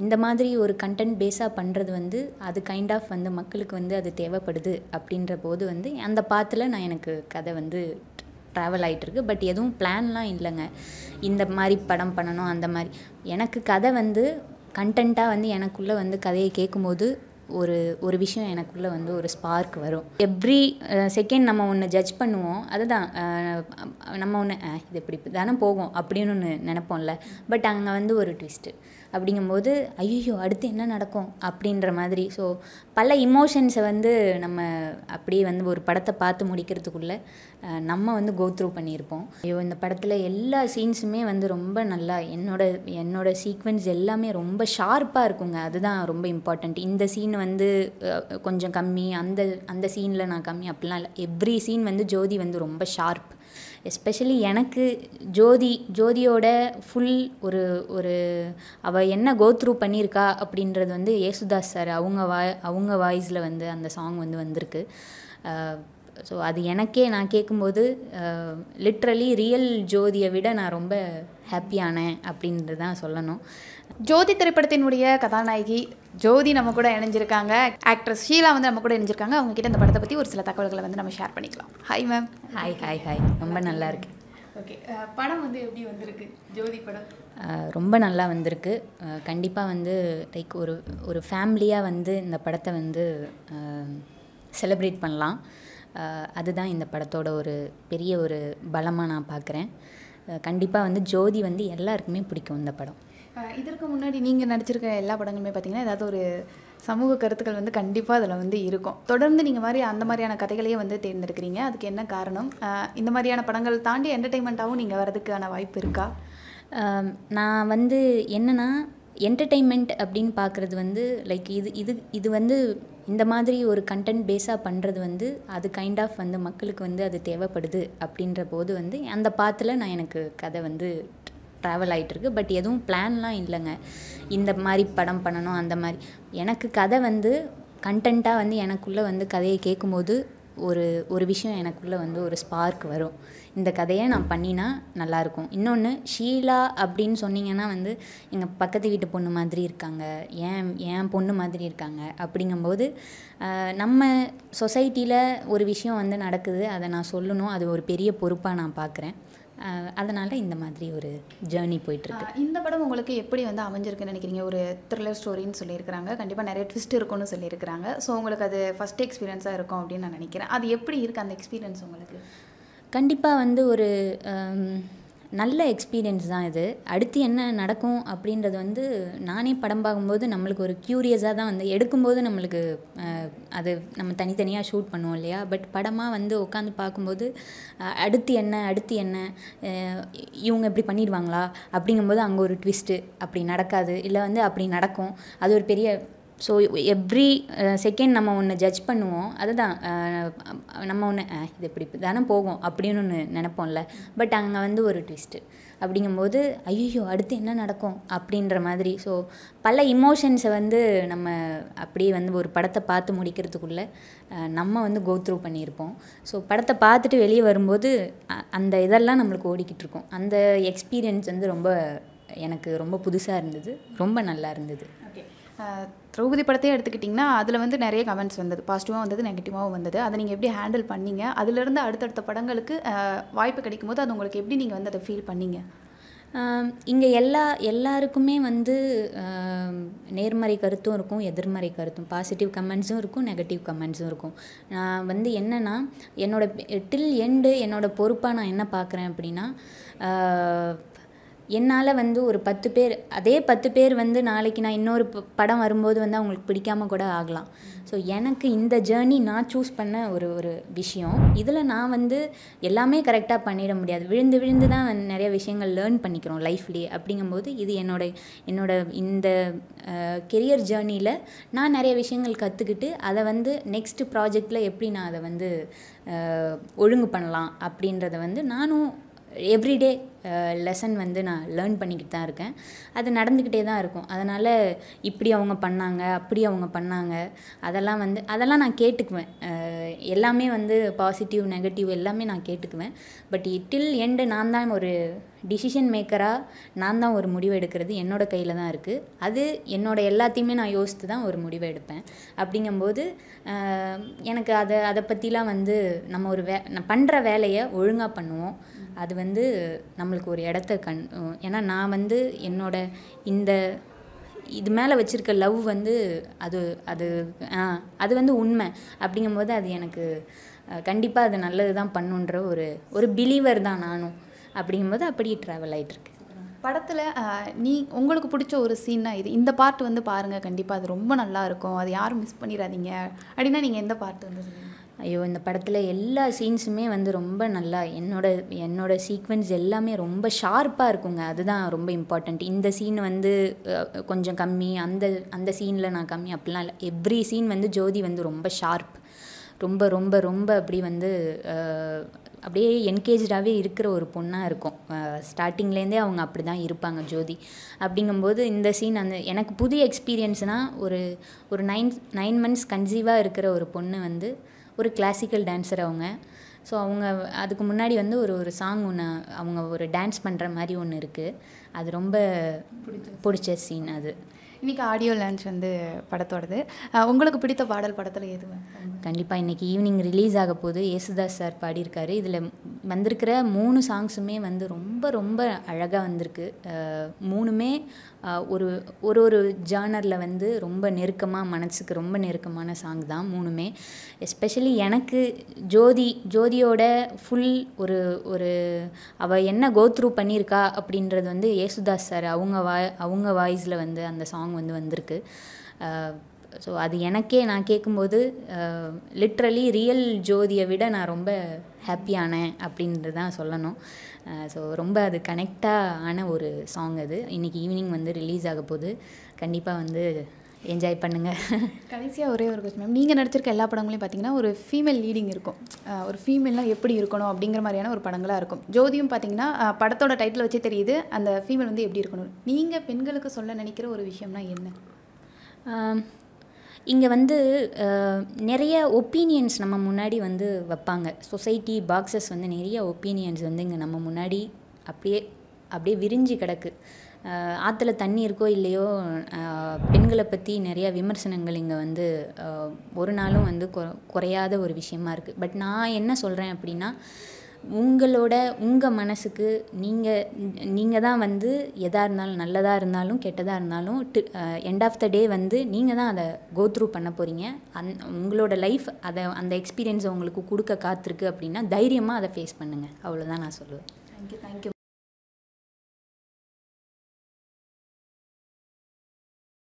இந்த மாதிரி ஒரு கண்டென்ட் பேஸாக பண்ணுறது வந்து அது கைண்ட் ஆஃப் வந்து மக்களுக்கு வந்து அது தேவைப்படுது அப்படின்ற போது வந்து அந்த பாத்தில் நான் எனக்கு கதை வந்து ட்ராவல் ஆகிட்டுருக்கு பட் எதுவும் பிளான்லாம் இல்லைங்க இந்த மாதிரி படம் பண்ணணும் அந்த மாதிரி எனக்கு கதை வந்து கண்டென்ட்டாக வந்து எனக்குள்ளே வந்து கதையை கேட்கும்போது ஒரு ஒரு விஷயம் எனக்குள்ளே வந்து ஒரு ஸ்பார்க் வரும் எவ்ரி செகண்ட் நம்ம ஒன்று ஜட்ஜ் பண்ணுவோம் அதுதான் அஹ், நம்ம ஒன்று இது இப்படி தானே போகும் அப்படின்னு ஒன்று நினைப்போம்ல பட் அங்கே வந்து ஒரு ட்விஸ்ட்டு அப்படிங்கும்போது ஐயோ அடுத்து என்ன நடக்கும் அப்படின்ற மாதிரி ஸோ பல இமோஷன்ஸை வந்து நம்ம அப்படியே வந்து ஒரு படத்தை பார்த்து முடிக்கிறதுக்குள்ளே அஹ், நம்ம வந்து கோ த்ரூ பண்ணியிருப்போம் ஐயோ இந்த படத்தில் எல்லா சீன்ஸுமே வந்து ரொம்ப நல்லா என்னோட என்னோட சீக்வென்ஸ் எல்லாமே ரொம்ப ஷார்ப்பாக இருக்குங்க அதுதான் ரொம்ப இம்பார்ட்டண்ட் இந்த சீன் வந்து அஹ், கொஞ்சம் கம்மி அந்த அந்த சீனில் நான் கம்மி அப்படிலாம் இல்லை எவ்ரி சீன் வந்து ஜோதி வந்து ரொம்ப ஷார்ப் எஸ்பெஷலி எனக்கு ஜோதி ஜோதியோட ஃபுல் ஒரு ஒரு அவள் என்ன கோ த்ரூ பண்ணியிருக்கா அப்படின்றது வந்து ஏசுதாஸ் சார் அவங்க வாய் அவங்க வாய்ஸில் வந்து அந்த சாங் வந்து வந்திருக்கு ஸோ அது எனக்கே நான் கேட்கும்போது லிட்ரலி ரியல் ஜோதியை விட நான் ரொம்ப ஹாப்பியானேன் அப்படின்றது தான் சொல்லணும் ஜோதி திரைப்படத்தினுடைய கதாநாயகி ஜோதி நம்ம கூட இணைஞ்சிருக்காங்க ஆக்ட்ரஸ் ஷீலா வந்து நம்ம கூட இணைஞ்சிருக்காங்க அவங்க கிட்ட இந்த படத்தை பற்றி ஒரு சில தகவல்களை வந்து நம்ம ஷேர் பண்ணிக்கலாம் hi ma'am hi hi hi ரொம்ப நல்லா இருக்கு ஓகே படம் வந்து எப்படி வந்திருக்கு ஜோதி படம் அஹ் ரொம்ப நல்லா வந்திருக்கு கண்டிப்பாக வந்து லைக் ஒரு ஒரு ஃபேமிலியாக வந்து இந்த படத்தை வந்து செலிப்ரேட் பண்ணலாம் அஹ் அதுதான் இந்த படத்தோட ஒரு பெரிய ஒரு பலமாக நான் பார்க்குறேன் கண்டிப்பாக வந்து ஜோதி வந்து எல்லாருக்குமே பிடிக்கும் இந்த படம் அஹ் இதற்கு முன்னாடி நீங்கள் நடிச்சிருக்க எல்லா படங்களுமே பார்த்தீங்கன்னா ஏதாவது ஒரு சமூக கருத்துக்கள் வந்து கண்டிப்பாக அதில் வந்து இருக்கும் தொடர்ந்து நீங்கள் மாதிரி அந்த மாதிரியான கதைகளையே வந்து தேர்ந்தெடுக்கிறீங்க அதுக்கு என்ன காரணம் அஹ் இந்த மாதிரியான படங்கள் தாண்டி என்டர்டெயின்மெண்ட்டாகவும் நீங்கள் வரதுக்கான வாய்ப்பு இருக்கா ஆம், நான் வந்து என்னன்னா என்டர்டெயின்மெண்ட் அப்படின்னு பார்க்குறது வந்து லைக் இது இது இது வந்து இந்த மாதிரி ஒரு கண்டென்ட் பேஸாக பண்ணுறது வந்து அது கைண்ட் ஆஃப் வந்து மக்களுக்கு வந்து அது தேவைப்படுது அப்படின்ற போது வந்து அந்த பாத்தில் நான் எனக்கு கதை வந்து ட்ராவல் ஆகிட்டுருக்கு பட் எதுவும் பிளான்லாம் இல்லைங்க இந்த மாதிரி படம் பண்ணணும் அந்த மாதிரி எனக்கு கதை வந்து கண்டென்ட்டாக வந்து எனக்குள்ளே வந்து கதையை கேட்கும்போது ஒரு ஒரு விஷயம் எனக்குள்ளே வந்து ஒரு ஸ்பார்க் வரும் இந்த கதையை நான் பண்ணினா நல்லாயிருக்கும் இன்னொன்று ஷீலா அப்படின்னு சொன்னீங்கன்னா வந்து எங்கள் பக்கத்து வீட்டு பொண்ணு மாதிரி இருக்காங்க ஏன் என் பொண்ணு மாதிரி இருக்காங்க அப்படிங்கும்போது ஆஹ், நம்ம சொசைட்டியில் ஒரு விஷயம் வந்து நடக்குது அதை நான் சொல்லணும் அது ஒரு பெரிய பொறுப்பாக நான் பார்க்குறேன் அதனால் இந்த மாதிரி ஒரு ஜேர்னி போயிட்டுருக்கு அஹ் இந்த படம் உங்களுக்கு எப்படி வந்து அமைஞ்சிருக்குன்னு நினைக்கிறீங்க ஒரு த்ரில்லர் ஸ்டோரின்னு சொல்லியிருக்கிறாங்க கண்டிப்பாக நிறைய ட்விஸ்ட் இருக்கும்னு சொல்லியிருக்கிறாங்க ஸோ உங்களுக்கு அது ஃபஸ்ட் எக்ஸ்பீரியன்ஸாக இருக்கும் அப்படின்னு நான் நினைக்கிறேன் அது எப்படி இருக்குது அந்த எக்ஸ்பீரியன்ஸ் உங்களுக்கு கண்டிப்பாக வந்து ஒரு ஹம், நல்ல எக்ஸ்பீரியன்ஸ் தான் இது அடுத்து என்ன நடக்கும் அப்படின்றது வந்து நானே படம் பார்க்கும்போது நம்மளுக்கு ஒரு க்யூரியஸாக தான் வந்து எடுக்கும்போது நம்மளுக்கு அஹ், அது நம்ம தனித்தனியாக ஷூட் பண்ணுவோம் இல்லையா பட் படமாக வந்து உட்காந்து பார்க்கும்போது அஹ், அடுத்து என்ன அடுத்து என்ன அஹ், இவங்க இப்படி பண்ணிடுவாங்களா அப்படிங்கும்போது அங்கே ஒரு ட்விஸ்ட்டு அப்படி நடக்காது இல்லை வந்து அப்படி நடக்கும் அது ஒரு பெரிய ஸோ எவ்ரி செகண்ட் நம்ம ஒன்று ஜட்ஜ் பண்ணுவோம் அதுதான் அஹ், நம்ம ஒன்று இது இப்படி தானே போகும் அப்படின்னு ஒன்று நினைப்போம்ல பட் அங்கே வந்து ஒரு ட்விஸ்ட்டு அப்படிங்கும்போது ஐயோ அடுத்து என்ன நடக்கும் அப்படின்ற மாதிரி ஸோ பல இமோஷன்ஸை வந்து நம்ம அப்படியே வந்து ஒரு படத்தை பார்த்து முடிக்கிறதுக்குள்ளே அஹ், நம்ம வந்து கோ த்ரூ பண்ணியிருப்போம் ஸோ படத்தை பார்த்துட்டு வெளியே வரும்போது அ- அந்த இதெல்லாம் நம்மளுக்கு ஓடிக்கிட்டு இருக்கும் அந்த எக்ஸ்பீரியன்ஸ் வந்து ரொம்ப எனக்கு ரொம்ப புதுசாக இருந்தது ரொம்ப நல்லா இருந்தது ஓகே திரௌபதி படத்தையே எடுத்துக்கிட்டிங்கன்னா அதில் வந்து நிறைய கமெண்ட்ஸ் வந்தது பாசிட்டிவாக வந்தது நெகட்டிவாகவும் வந்தது அதை நீங்கள் எப்படி ஹேண்டில் பண்ணீங்க அதிலிருந்து அடுத்தடுத்த படங்களுக்கு அஹ், வாய்ப்பு கிடைக்கும் போது அது உங்களுக்கு எப்படி நீங்கள் வந்து அதை ஃபீல் பண்ணீங்க இங்கே எல்லா எல்லாருக்குமே வந்து ஆம், நேர்மறை கருத்தும் இருக்கும் எதிர்மறை கருத்தும் பாசிட்டிவ் கமெண்ட்ஸும் இருக்கும் நெகட்டிவ் கமெண்ட்ஸும் இருக்கும் நான் வந்து என்னென்னா என்னோட டில் எண்டு என்னோட பொறுப்பாக நான் என்ன பார்க்குறேன் அப்படின்னா என்னால் வந்து ஒரு பத்து பேர் அதே பத்து பேர் வந்து நாளைக்கு நான் இன்னொரு ப- படம் வரும்போது வந்து அவங்களுக்கு பிடிக்காம கூட ஆகலாம் ஸோ எனக்கு இந்த ஜேர்னி நான் சூஸ் பண்ண ஒரு ஒரு விஷயம் இதில் நான் வந்து எல்லாமே கரெக்டாக பண்ணிட முடியாது விழுந்து விழுந்து தான் வந்து நிறைய விஷயங்கள் லேர்ன் பண்ணிக்கிறோம் லைஃப்லேயே அப்படிங்கும்போது இது என்னோட என்னோட இந்த கெரியர் ஜேர்னியில் நான் நிறைய விஷயங்கள் கற்றுக்கிட்டு அதை வந்து நெக்ஸ்ட் ப்ராஜெக்டில் எப்படி நான் அதை வந்து அஹ், ஒழுங்கு பண்ணலாம் அப்படின்றத வந்து நானும் எவ்ரிடே லெசன் வந்து நான் லேர்ன் பண்ணிக்கிட்டு தான் இருக்கேன் அது நடந்துக்கிட்டே தான் இருக்கும் அதனால் இப்படி அவங்க பண்ணாங்க அப்படி அவங்க பண்ணாங்க அதெல்லாம் வந்து அதெல்லாம் நான் கேட்டுக்குவேன் அஹ் எல்லாமே வந்து பாசிட்டிவ் நெகட்டிவ் எல்லாமே நான் கேட்டுக்குவேன் பட் டில் எண்டு நான் தான் ஒரு டிசிஷன் மேக்கராக நான் தான் ஒரு முடிவு எடுக்கிறது என்னோட கையில் தான் இருக்குது அது என்னோட எல்லாத்தையுமே நான் யோசித்து தான் ஒரு முடிவை எடுப்பேன் அப்படிங்கும்போது ஆஹ், எனக்கு அதை அதை பற்றிலாம் வந்து நம்ம ஒரு வே நான் பண்ணுற வேலையை ஒழுங்காக பண்ணுவோம் அது வந்து நம்மளுக்கு ஒரு இடத்த கண் ஏன்னா நான் வந்து என்னோட இந்த இது மேலே வச்சுருக்க லவ் வந்து அது அது ஆ, அது வந்து உண்மை அப்படிங்கும்போது அது எனக்கு கண்டிப்பாக அது நல்லது தான் பண்ணுன்ற ஒரு ஒரு பிலீவர் தான் நானும் அப்படிங்கும்போது அப்படி ட்ராவல் ஆகிட்டுருக்கு படத்தில் நீ உங்களுக்கு பிடிச்ச ஒரு சீன்னா இது இந்த பார்ட் வந்து பாருங்கள் கண்டிப்பாக அது ரொம்ப நல்லா இருக்கும் அது யாரும் மிஸ் பண்ணிடாதீங்க அப்படின்னா நீங்கள் எந்த பார்ட் வந்து சொல்லுவீங்க ஐயோ இந்த படத்தில் எல்லா சீன்ஸுமே வந்து ரொம்ப நல்லா என்னோட என்னோட சீக்வென்ஸ் எல்லாமே ரொம்ப ஷார்ப்பாக இருக்குங்க அதுதான் ரொம்ப இம்பார்ட்டண்ட் இந்த சீன் வந்து அஹ், கொஞ்சம் கம்மி அந்த அந்த சீனில் நான் கம்மி அப்படிலாம் இல்லை எவ்ரி சீன் வந்து ஜோதி வந்து ரொம்ப ஷார்ப் ரொம்ப ரொம்ப ரொம்ப அப்படி வந்து அஹ், அப்படியே என்கேஜாகவே இருக்கிற ஒரு பொண்ணாக இருக்கும் ஸ்டார்டிங்லேருந்தே அவங்க அப்படி தான் இருப்பாங்க ஜோதி அப்படிங்கும்போது இந்த சீன் அந்த எனக்கு புது எக்ஸ்பீரியன்ஸ்னால் ஒரு ஒரு நைன் நைன் மந்த்ஸ் கன்சீவாக இருக்கிற ஒரு பொண்ணு வந்து ஒரு கிளாசிக்கல் டான்ஸர் அவங்க ஸோ அவங்க அதுக்கு முன்னாடி வந்து ஒரு ஒரு சாங் ஒன்று அவங்க ஒரு டான்ஸ் பண்ணுற மாதிரி ஒன்று இருக்குது அது ரொம்ப பிடிச்ச சீன் அது இன்னைக்கு ஆடியோ லான்ச் வந்து படத்தோடது அஹ் உங்களுக்கு பிடித்த பாடல் படத்தில் எது கண்டிப்பாக இன்றைக்கி ஈவினிங் ரிலீஸ் ஆக போகுது யேசுதாஸ் சார் பாடியிருக்காரு இதில் வந்திருக்கிற மூணு சாங்ஸுமே வந்து ரொம்ப ரொம்ப அழகாக வந்திருக்கு அஹ் மூணுமே அஹ் ஒரு ஒரு ஒரு ஜானரில் வந்து ரொம்ப நெருக்கமாக மனசுக்கு ரொம்ப நெருக்கமான சாங் தான் மூணுமே எஸ்பெஷலி எனக்கு ஜோதி ஜோதியோட ஃபுல் ஒரு ஒரு அவள் என்ன கோத்ரூ பண்ணியிருக்கா அப்படின்றது வந்து யேசுதாஸ் சார் அவங்க வாய் அவங்க வாய்ஸில் வந்து அந்த சாங் வந்து வந்திருக்கு ஸோ அது எனக்கே நான் கேட்கும்போது லிட்ரலி ரியல் ஜோதியை விட நான் ரொம்ப ஹாப்பியானேன் அப்படின்றது தான் சொல்லணும் ஸோ ரொம்ப அது கனெக்டாக ஆன ஒரு சாங் அது இன்றைக்கி ஈவினிங் வந்து ரிலீஸ் ஆக போகுது கண்டிப்பாக வந்து என்ஜாய் பண்ணுங்கள் கடைசியாக ஒரே ஒரு கொஸ்டின் மேம் நீங்கள் நடிச்சிருக்க எல்லா படங்களையும் பார்த்தீங்கன்னா ஒரு ஃபீமேல் லீடிங் இருக்கும் அஹ் ஒரு ஃபீமேல்னால் எப்படி இருக்கணும் அப்படிங்கிற மாதிரியான ஒரு படங்களாக இருக்கும் ஜோதியும் பார்த்தீங்கன்னா அஹ் படத்தோட டைட்டில் வச்சே தெரியுது அந்த ஃபீமேல் வந்து எப்படி இருக்கணும் நீங்கள் பெண்களுக்கு சொல்ல நினைக்கிற ஒரு விஷயம்னா என்ன இங்கே வந்து அஹ், நிறைய ஒப்பீனியன்ஸ் நம்ம முன்னாடி வந்து வைப்பாங்க சொசைட்டி பாக்ஸஸ் வந்து நிறைய ஒப்பீனியன்ஸ் வந்து இங்கே நம்ம முன்னாடி அப்படியே அப்படியே விரிஞ்சு கிடக்கு அஹ், ஆற்றுல தண்ணி இருக்கோ இல்லையோ அஹ், பெண்களை பற்றி நிறைய விமர்சனங்கள் இங்கே வந்து அஹ், ஒரு நாளும் வந்து கொ- குறையாத ஒரு விஷயமா இருக்குது பட் நான் என்ன சொல்கிறேன் அப்படின்னா உங்களோட உங்கள் மனசுக்கு நீங்கள் நீங்கள் தான் வந்து எதாக இருந்தாலும் நல்லதாக இருந்தாலும் கெட்டதாக இருந்தாலும் எண்ட் ஆஃப் த டே வந்து நீங்கள் தான் அதை கோ த்ரூ பண்ண போகிறீங்க அந் உங்களோட லைஃப் அதை அந்த எக்ஸ்பீரியன்ஸை உங்களுக்கு கொடுக்க காத்திருக்கு அப்படின்னா தைரியமாக அதை ஃபேஸ் பண்ணுங்கள் அவ்வளோதான் நான் சொல்லுவேன் தேங்க்யூ தேங்க்யூ